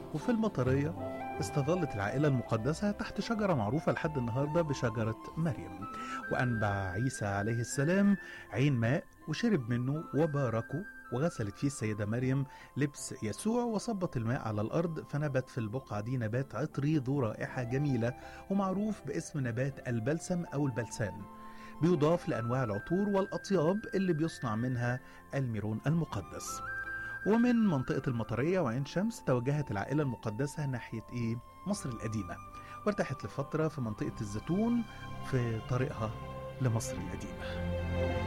وفي المطرية استظلت العائلة المقدسة تحت شجرة معروفة لحد النهاردة بشجرة مريم وأنبع عيسى عليه السلام عين ماء وشرب منه وباركه وغسلت فيه السيدة مريم لبس يسوع وصبت الماء على الأرض فنبت في البقعة دي نبات عطري ذو رائحة جميلة ومعروف باسم نبات البلسم أو البلسان بيضاف لأنواع العطور والأطياب اللي بيصنع منها الميرون المقدس ومن منطقة المطرية وعين شمس توجهت العائلة المقدسة ناحية إيه؟ مصر القديمة وارتاحت لفترة في منطقة الزيتون في طريقها لمصر القديمة